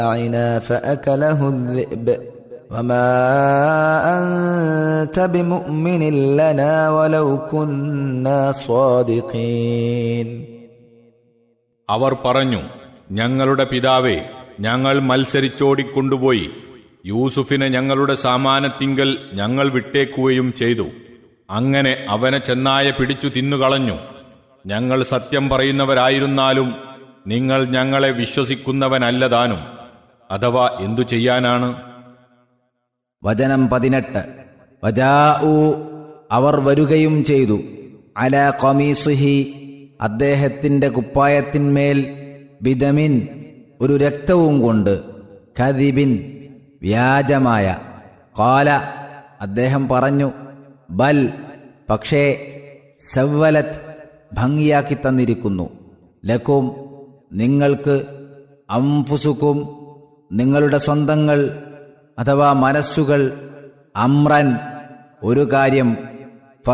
متاعنا فأكله الذئب وما أنت بمؤمن لنا ولو كنا صادقين അവർ പറഞ്ഞു ഞങ്ങളുടെ പിതാവേ ഞങ്ങൾ മത്സരിച്ചോടിക്കൊണ്ടുപോയി യൂസുഫിനെ ഞങ്ങളുടെ സാമാനത്തിങ്കൽ ഞങ്ങൾ വിട്ടേക്കുകയും ചെയ്തു അങ്ങനെ അവനെ ചെന്നായ പിടിച്ചു തിന്നുകളഞ്ഞു ഞങ്ങൾ സത്യം പറയുന്നവരായിരുന്നാലും നിങ്ങൾ ഞങ്ങളെ വിശ്വസിക്കുന്നവനല്ലതാനും അഥവാ എന്തു ചെയ്യാനാണ് വചനം പതിനെട്ട് വജാഊ അവർ വരുകയും ചെയ്തു അല കൊമീസുഹി അദ്ദേഹത്തിന്റെ കുപ്പായത്തിന്മേൽ ബിദമിൻ ഒരു രക്തവും കൊണ്ട് ഖദിബിൻ വ്യാജമായ കാല അദ്ദേഹം പറഞ്ഞു ബൽ പക്ഷേ സവ്വലത്ത് ഭംഗിയാക്കി തന്നിരിക്കുന്നു ലക്കും നിങ്ങൾക്ക് അംഫുസുക്കും നിങ്ങളുടെ സ്വന്തങ്ങൾ അഥവാ മനസ്സുകൾ അമ്രൻ ഒരു കാര്യം